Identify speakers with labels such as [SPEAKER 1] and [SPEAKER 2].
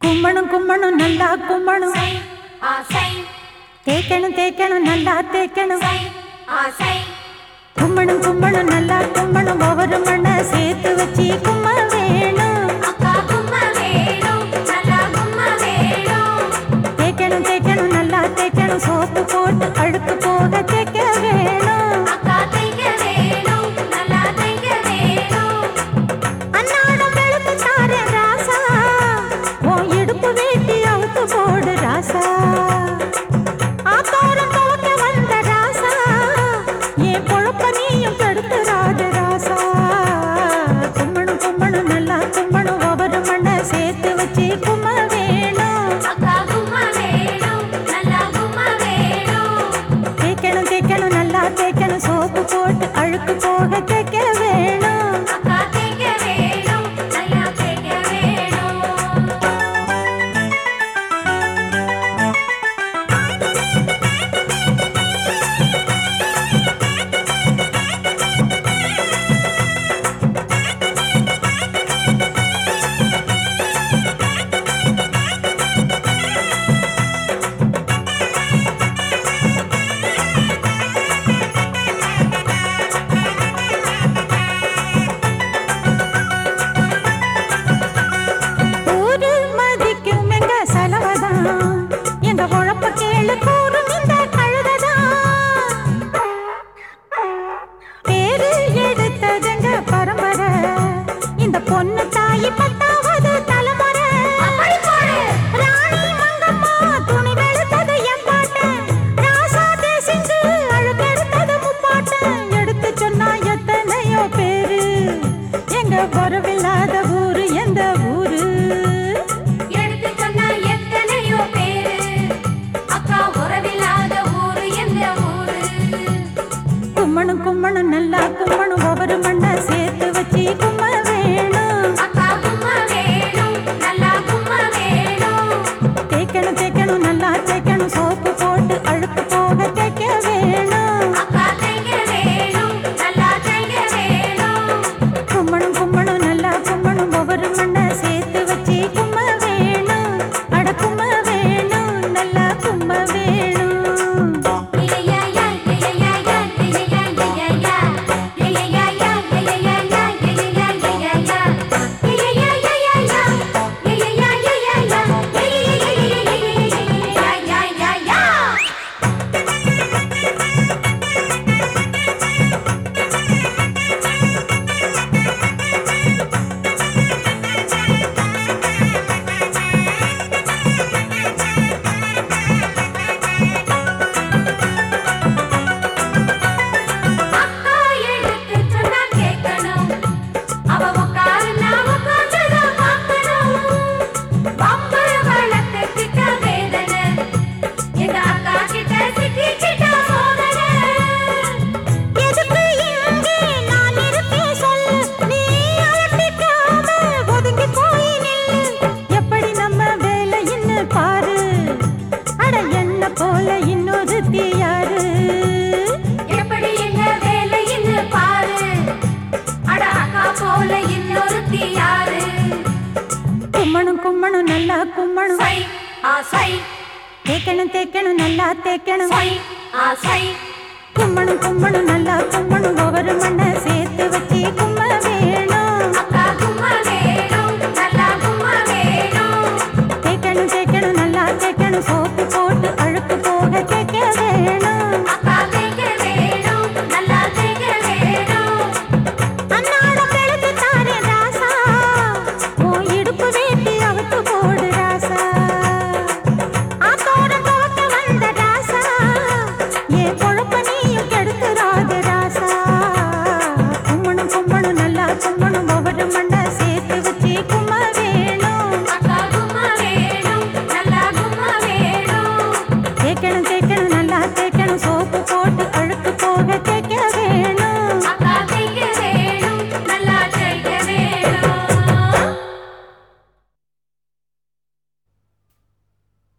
[SPEAKER 1] கும்மணும் கும்மணும் நல்லா கும்மணும்
[SPEAKER 2] சை ஆசை
[SPEAKER 1] தேய்க்கணும் தேய்க்கணும் நல்லா தேய்க்கணும்
[SPEAKER 2] சை ஆசை
[SPEAKER 1] கும்மணும் கும்மணும் நல்லா கும்மணும் ஒவ்வொரு மண்ணை சேர்த்து வச்சு கும்ம வேணும்
[SPEAKER 2] அக்கா கும்ம வேணும் நல்லா கும்ம வேணும்
[SPEAKER 1] தேய்க்கணும் தேய்க்கணும் நல்லா தேய்க்கணும் சோப்பு போட்டு அழுக்கு போக தேய்க்க வேணும்
[SPEAKER 2] அக்கா தைக்க வேணும் நல்லா தைக்க வேணும்
[SPEAKER 1] அன்னாடம் வெளுத்து தாரேன் ராசா உன் இடுப்பு வேட்டி அவுத்து போடு ராசா ஆத்தோரம் துவக்க வந்த ராசா என் பொழப்ப நீயும் கெடுத்துறாத ராசா கும்மணும் கும்மணும் நல்லா கும்மணும் ஒவ்வொரு மண்ணை சேர்த்து வச்சு கும்ம வேணும்
[SPEAKER 2] அக்கா கும்ம வேணும் நல்லா கும்ம வேணும்
[SPEAKER 1] தேய்க்கணும் தேய்க்கணும் நல்லா தேய்க்கணும் சோப்பு போட்டு அழுக்கு போக தேய்க்க வேணும்
[SPEAKER 2] அக்கா தைக்க வேணும் நல்லா தைக்க வேணும்
[SPEAKER 1] ஊரு மதிக்கும் எங்க செலவதான் எங்க உழப்ப கேளு கூறும் இந்த கழுததான் பேரு எடுத்ததுங்க பரம்பரை இந்த பொண்ணு தாயி பத்தாவது தலைமுறை
[SPEAKER 2] அப்படி போடு
[SPEAKER 1] ராணி மங்கம்மா துணி வெளுத்தது என் பாட்டன் ராசா தேசிங்கு அழுக்கெடுத்தது முப்பாட்டன் எடுத்து சொன்னா எத்தனையோ பேரு எங்க வரவில்லாத ஊரு எந்த ஊரு
[SPEAKER 2] எடுத்து சொன்ன எத்தனையோ பேரு அக்கா உறவில்லாத ஊரு எந்த ஊரு
[SPEAKER 1] கும்மணும் கும்மணும் நல்லா கும்மணும் ஒவ்வொரு மண்ணை சேர்த்து வச்சு கும்ம வேணும்
[SPEAKER 2] அக்கா கும்ம வேணும் நல்லா கும்ம வேணும்
[SPEAKER 1] தேய்க்கணும் தேய்க்கணும் நல்லா தேய்க்கணும் சோப்பு போட்டு அழுக்கு போக தேய்க்க வேணும்
[SPEAKER 2] அக்கா தைக்க வேணும் நல்லா தைக்க வேணும்
[SPEAKER 1] கும்மணும் கும்மணும் நல்லா கும்மணும் ஒவ்வொரு மண்ணை சேர்த்து வச்சு கும்ம வேணும் அட கும்ம வேணும் நல்லா கும்ம வேணும்
[SPEAKER 2] இலையா யா இலையா யா இலையா இலையா யா இலையா யா இலையா யா இலையா இலையா யா இலையா யா யா யா இலையா யா யா யா இலையா யா யா யா அக்கா எடுத்து சொன்னா கேட்கணும் அவ உட்காரு நான் உட்கார்ந்துதான் பார்க்கணும் பம்பர வளர்த்து கிட்ட வேதனை எங்க அக்கா கிட்ட சிக்கிக்கிட்ட சோதனை
[SPEAKER 1] எதுக்கு இங்கே நான் இருப்பேன் சொல்லு நீ அலட்டிக்காம ஒதுங்கி போய் நில்லு எப்படி நம்ம வேலைன்னு பாரு அட என்ன போல இன்னொருத்தி யாரு
[SPEAKER 2] எப்படி எங்க வேலைன்னு பாரு அட அக்கா போல இன்னொருத்தி யாரு
[SPEAKER 1] கும்மணும் கும்மணும் நல்லா கும்மணும்
[SPEAKER 2] சை ஆசை
[SPEAKER 1] தேய்க்கணும் தேய்க்கணும் நல்லா தேய்க்கணும்
[SPEAKER 2] சை ஆசை
[SPEAKER 1] கும்மணும் கும்மணும் நல்லா கும்மணும் ஒவ்வொரு மண்ணை சேர்த்து வச்சு கும்ம வேணும்
[SPEAKER 2] அக்கா கும்ம வேணும் நல்லா கும்ம வேணும்
[SPEAKER 1] தேய்க்கணும் தேய்க்கணும் நல்லா தேய்க்கணும் சோப்பு போட்டு அழுக்கு போக தேய்க்க வேணும்
[SPEAKER 2] அக்கா தைக்க வேணும் நல்லா தைக்க வேணும்
[SPEAKER 1] அன்னாடம் வெளுத்து தாரேன் ராசா உன் இடுப்பு வேட்டி அவுத்து போடு ராசா ஆத்தோரம் துவக்க வந்த ராசா என் பொழப்ப நீயும் கெடுத்துறாத ராசா கும்மணும் கும்மணும் நல்லா கும்மணும் ஒவ்வொரு மண்ணை சேர்த்து வச்சு கும்ம வேணும்
[SPEAKER 2] அக்கா கும்ம வேணும் நல்லா கும்ம வேணும்
[SPEAKER 1] தேய்க்கணும் தேய்க்கணும் நல்லா தேய்க்கணும் சோப்பு போட்டு